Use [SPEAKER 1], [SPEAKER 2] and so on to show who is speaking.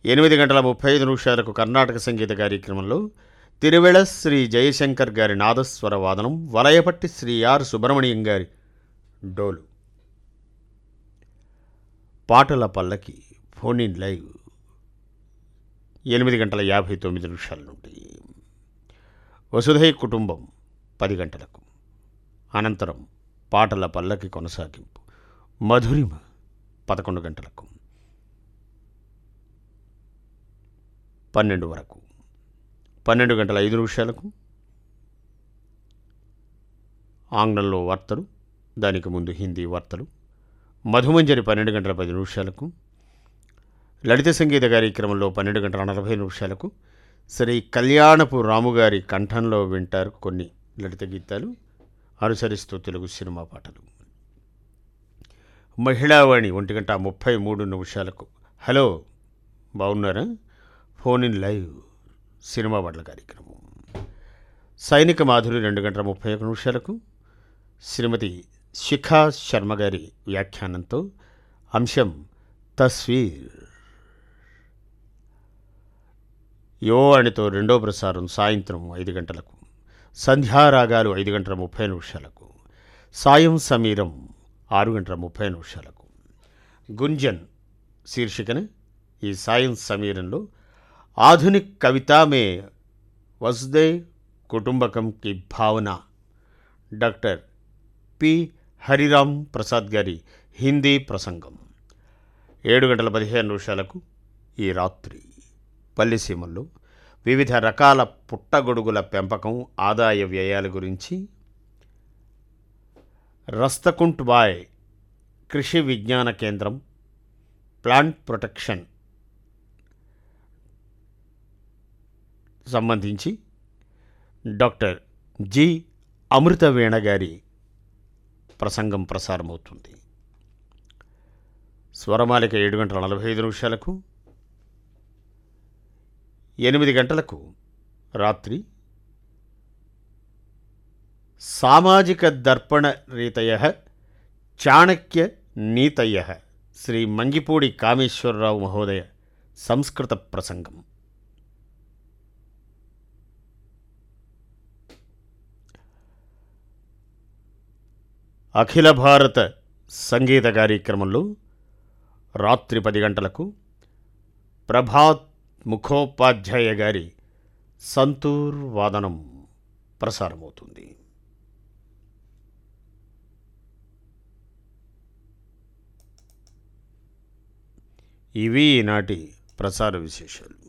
[SPEAKER 1] ఎనిమిది గంటల ముప్పై ఐదు నిమిషాలకు కర్ణాటక సంగీత కార్యక్రమంలో తిరువెళ శ్రీ జయశంకర్ గారి నాదస్వర వాదనం వలయపట్టి శ్రీ ఆర్ సుబ్రహ్మణ్యం గారి డోలు పాటల పల్లకి ఫోన్ ఇన్ లైవ్ ఎనిమిది గంటల యాభై తొమ్మిది నిమిషాల నుండి వసుధై కుటుంబం పది గంటలకు అనంతరం పాటల పల్లకి కొనసాగింపు మధురిమ పదకొండు గంటలకు పన్నెండు వరకు పన్నెండు గంటల ఐదు నిమిషాలకు ఆంగ్లంలో వార్తలు దానికి ముందు హిందీ వార్తలు మధుమంజరి పన్నెండు గంటల పది నిమిషాలకు లలిత సంగీత కార్యక్రమంలో పన్నెండు గంటల నలభై నిమిషాలకు శ్రీ కళ్యాణపు రాముగారి కంఠంలో వింటారు కొన్ని లలిత గీతాలు అనుసరిస్తూ తెలుగు సినిమా పాటలు మహిళావాణి ఒంటి గంట ముప్పై మూడు నిమిషాలకు హలో బాగున్నారా ఫోన్ ఇన్ లైవ్ సినిమా పాటల కార్యక్రమం సైనిక మాధురి రెండు గంటల ముప్పై ఒక నిమిషాలకు శ్రీమతి శిఖా శర్మ గారి వ్యాఖ్యానంతో అంశం తస్వీర్ యువవాణితో రెండో ప్రసారం సాయంత్రం ఐదు గంటలకు సంధ్యారాగాలు ఐదు గంటల ముప్పై నిమిషాలకు సాయం సమీరం ఆరు గంటల ముప్పై నిమిషాలకు గుంజన్ శీర్షికన ఈ సాయం సమీరంలో ఆధునిక్ కవితా మే వసుదే కుటుంబకం కి భావన డాక్టర్ పి హరిరామ్ ప్రసాద్ గారి హిందీ ప్రసంగం ఏడు గంటల పదిహేను నిమిషాలకు ఈ రాత్రి పల్లెసీమల్లో వివిధ రకాల పుట్టగొడుగుల పెంపకం ఆదాయ వ్యయాల గురించి రస్తకుంట్ bye Krishi Vignana Kendram plant protection సంబంధించి డాక్టర్ జి అమృతవీణ గారి ప్రసంగం ప్రసారమవుతుంది స్వరమాలిక ఏడు గంటల నలభై ఐదు నిమిషాలకు ఎనిమిది గంటలకు రాత్రి సామాజిక దర్పణ రీతయ చాణక్య నీతయ శ్రీ మంగిపూడి కామేశ్వరరావు మహోదయ సంస్కృత ప్రసంగం అఖిల భారత సంగీత కార్యక్రమంలో రాత్రి పది గంటలకు ప్రభాత్ ముఖోపాధ్యాయ గారి సంతూర్ వాదనం ప్రసారమవుతుంది ఇవి ఈనాటి ప్రసార విశేషాలు